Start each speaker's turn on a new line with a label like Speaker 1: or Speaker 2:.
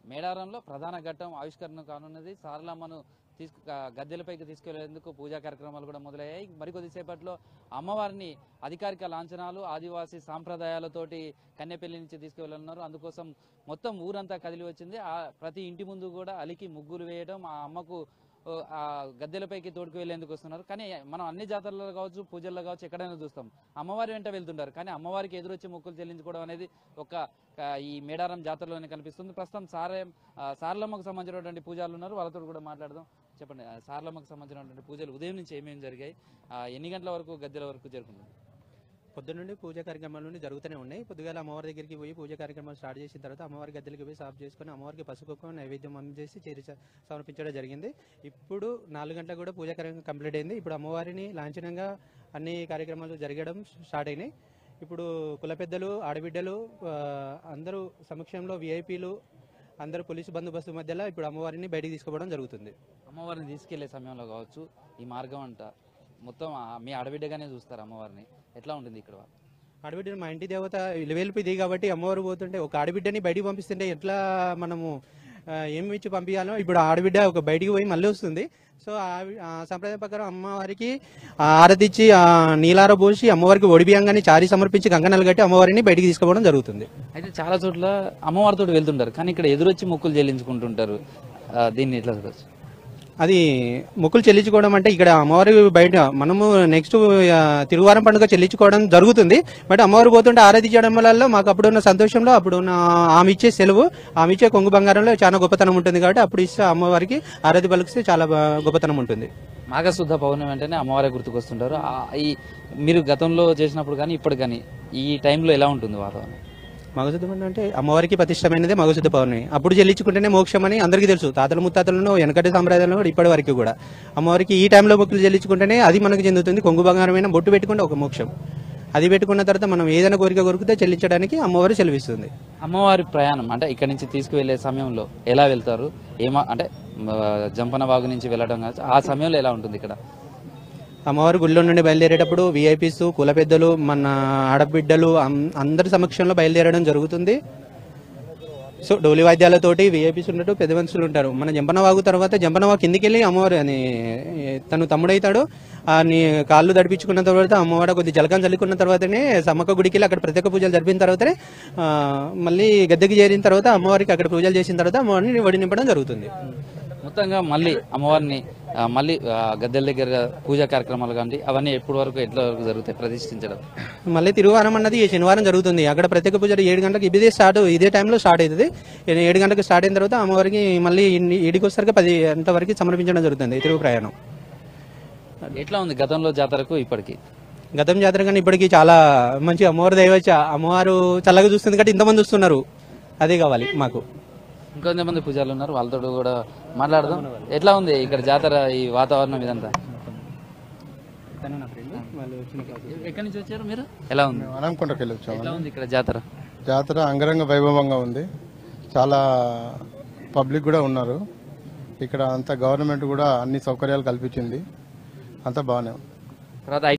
Speaker 1: మేడారంలో ప్రధాన ఘట్టం ఆవిష్కరణ కానున్నది సారలమ్మను తీసుకు గా- గద్దెలపైకి తీసుకెళ్లేందుకు పూజా కార్యక్రమాలు కూడా మొదలయ్యాయి మరికొద్దిసేపట్లో అమ్మవారిని అధికారిక లాంఛనాలు ఆదివాసీ సాంప్రదాయాలతోటి కన్నెపల్లి నుంచి తీసుకువెళ్ళనున్నారు అందుకోసం మొత్తం ఊరంతా కదిలి వచ్చింది ఆ ప్రతి ఇంటి ముందు కూడా అలికి ముగ్గులు వేయడం ఆ అమ్మకు ఓ, ఆ గద్దెలపైకి తోడుకు వెళ్లేందుకు వస్తున్నారు కానీ మనం అన్ని జాతరలో కావచ్చు పూజల్లో కావచ్చు ఎక్కడైనా చూస్తాం అమ్మవారి వెంట వెళ్తుంటారు కానీ అమ్మవారికి ఎదురొచ్చి మొక్కులు చెల్లించుకోవడం అనేది ఒక ఆ, ఈ మేడారం జాతరలోనే కనిపిస్తుంది ప్రస్తుతం సారే ఆ, సారలమ్మకు సంబంధించినటువంటి పూజలు ఉన్నారు వాళ్ళతో కూడా మాట్లాడదాం చెప్పండి ఆ, సారలమ్మకు సంబంధించినటువంటి పూజలు ఉదయం నుంచి ఏమేమి జరిగాయి ఆ, ఎన్ని గంటల వరకు గద్దెల వరకు జరుగుతుంది
Speaker 2: పొద్దున్న నుండి పూజ కార్యక్రమాలు నుండి జరుగుతూనే ఉన్నాయి పొద్దుగాల అమ్మవారి దగ్గరికి పోయి పూజ కార్యక్రమాలు స్టార్ట్ చేసిన తర్వాత అమ్మవారి గద్దెలకి పోయి సాఫ్ చేసుకొని అమ్మవారికి పసుపు నైవేద్యం అందజేసి చేరి సమర్పించడం జరిగింది ఇప్పుడు నాలుగు గంటలకు కూడా పూజ కార్యక్రమం కంప్లీట్ అయింది ఇప్పుడు అమ్మవారిని లాంఛనంగా అన్ని కార్యక్రమాలు జరగడం స్టార్ట్ అయినాయి ఇప్పుడు కుల పెద్దలు ఆడబిడ్డలు ఆ, అందరూ సమక్షంలో విఐపీలు అందరూ పోలీసు బందోబస్తు మధ్యలో ఇప్పుడు అమ్మవారిని బయటికి తీసుకుపోవడం జరుగుతుంది
Speaker 1: అమ్మవారిని తీసుకెళ్లే సమయంలో కావచ్చు ఈ మార్గం అంట మొత్తం ఆ మీ ఆడబిడ్డగానే చూస్తారు అమ్మవారిని ఎట్లా ఉంటుంది ఇక్కడ
Speaker 2: ఆడబిడ్డ మా ఇంటి దేవత ఇలవేల్పు ఇది కాబట్టి అమ్మవారు పోతుంటే ఒక ఆడబిడ్డని బయటికి పంపిస్తుంటే ఎట్లా మనము ఆ, ఏమి ఇచ్చి పంపించాలో ఇప్పుడు ఆడబిడ్డ ఒక బయటికి పోయి మళ్ళీ వస్తుంది సో ఆ- ఆ సంప్రదాయం ప్రకారం అమ్మవారికి ఆ ఆరతిచ్చి ఆ నీలార పోసి అమ్మవారికి ఒడిబియంగాని చారి సమర్పించి గంగనలు కట్టి అమ్మవారిని బయటికి తీసుకుపోవడం జరుగుతుంది
Speaker 1: అయితే చాలా చోట్ల అమ్మవారితో వెళ్తుంటారు కానీ ఇక్కడ ఎదురొచ్చి మొక్కులు చెల్లించుకుంటుంటారు ఆ, దీన్ని ఎట్లా చూడొచ్చు
Speaker 2: అది మొక్కులు చెల్లించుకోవడం అంటే ఇక్కడ అమ్మవారి బయట మనము నెక్స్ట్ తిరువారం పండుగ చెల్లించుకోవడం జరుగుతుంది బట్ అమ్మవారు పోతుంటే ఆరాధి చేయడం వల్ల మాకు అప్పుడున్న సంతోషంలో అప్పుడున్న ఆమె ఇచ్చే సెలవు ఆమె ఇచ్చే కొంగు బంగారంలో చాలా గొప్పతనం ఉంటుంది కాబట్టి అప్పుడు ఇస్తే అమ్మవారికి ఆరాధి పలికిస్తే చాలా బా- గొప్పతనం ఉంటుంది
Speaker 1: మాఘశుద్ధ పౌర్ణమి అంటేనే అమ్మవారే గుర్తుకొస్తుంటారు ఆ, ఈ మీరు గతంలో చేసినప్పుడు కానీ ఇప్పుడు కానీ ఈ టైంలో ఎలా ఉంటుంది వాతావరణం
Speaker 2: మగశుద్ధ పౌర్ణమి అంటే అమ్మవారికి ప్రతిష్టమైనదే మగశుద్ధ పౌర్ణమి అప్పుడు చెల్లించుకుంటేనే మోక్షం అని అందరికీ తెలుసు తాతల ముత్తాతలను వెనకటి సంప్రదాయంలో కూడా ఇప్పటి వరకు కూడా అమ్మవారికి ఈ టైంలో మొక్కులు చెల్లించుకుంటేనే అది మనకు చెందుతుంది కొంగు బంగారమైన బొట్టు పెట్టుకుంటే ఒక మోక్షం అది పెట్టుకున్న తర్వాత మనం ఏదైనా కోరిక కోరికితే చెల్లించడానికి అమ్మవారు సెలవిస్తుంది
Speaker 1: అమ్మవారి ప్రయాణం అంటే ఇక్కడ నుంచి తీసుకువెళ్లే సమయంలో ఎలా వెళ్తారు ఏమా అంటే మ, జంపన వాగు నుంచి వెళ్ళడం కావచ్చు ఆ సమయంలో ఎలా ఉంటుంది ఇక్కడ
Speaker 2: అమ్మవారు గుళ్ళో నుండి బయలుదేరేటప్పుడు విఐపీస్ కుల పెద్దలు మన ఆడబిడ్డలు అం- అందరి సమక్షంలో బయలుదేరడం జరుగుతుంది సో డోలి వాద్యాలతోటి విఐపీస్ ఉన్నట్టు పెద్ద మనుషులు ఉంటారు మన జంపనవాగు తర్వాత జంపనవాగు కిందికి వెళ్ళి అమ్మవారు అని తను తమ్ముడైతాడు ఆ నీ కాళ్ళు దడిపించుకున్న తర్వాత అమ్మవారు కొద్ది జలకం చల్లుకున్న తర్వాతనే సమ్మక్క గుడికి వెళ్ళి అక్కడ ప్రత్యేక పూజలు జరిపిన తర్వాతనే ఆ, మళ్ళీ గద్దెకి చేరిన తర్వాత అమ్మవారికి అక్కడ పూజలు చేసిన తర్వాత అమ్మవారిని వడి నింపడం జరుగుతుంది
Speaker 1: మొత్తంగా మళ్ళీ అమ్మవారిని ఆ, మళ్ళీ ఆ, గద్దెల దగ్గర పూజా కార్యక్రమాలు కానీ అవన్నీ ఎప్పటి వరకు ఎట్లా వరకు జరుగుతాయి ప్రతిష్ఠించడం
Speaker 2: మళ్ళీ తిరువారం అన్నది ఈ శనివారం జరుగుతుంది అక్కడ ప్రత్యేక పూజలు ఏడు గంటలకు ఇదే స్టార్ట్ ఇదే టైంలో స్టార్ట్ అవుతుంది ఏ- ఏడు గంటలకు స్టార్ట్ అయిన తర్వాత అమ్మవారికి మళ్ళీ ఇన్ని- ఏడుకి వచ్చేసరికి పది గంటల వరకు సమర్పించడం జరుగుతుంది తిరుగు ప్రయాణం
Speaker 1: ఎట్లా ఉంది గతంలో జాతరకు ఇప్పటికి
Speaker 2: గతం జాతర కానీ ఇప్పటికి చాలా మంచి అమ్మవారి దయవచ్చ అమ్మవారు చల్లగా చూస్తుంది కాబట్టి ఇంతమంది వస్తున్నారు అదే కావాలి మాకు
Speaker 1: ఇంకొంతమంది పూజలు ఉన్నారు వాళ్ళతో కూడా మాట్లాడదాం ఎట్లా ఉంది ఇక్కడ జాతర ఈ వాతావరణం ఇదంతా ఎక్కడి నుంచి వచ్చారు మీరు ఎలా ఉంది
Speaker 3: అనంకొండకి వెళ్ళి వచ్చాము
Speaker 1: ఎట్లా ఉంది ఇక్కడ జాతర
Speaker 3: జాతర అంగరంగ వైభవంగా ఉంది చాలా పబ్లిక్ కూడా ఉన్నారు ఇక్కడ అంతా గవర్నమెంట్ కూడా అన్ని సౌకర్యాలు కల్పించింది అంతా బాగానే ఉంది
Speaker 1: తర్వాత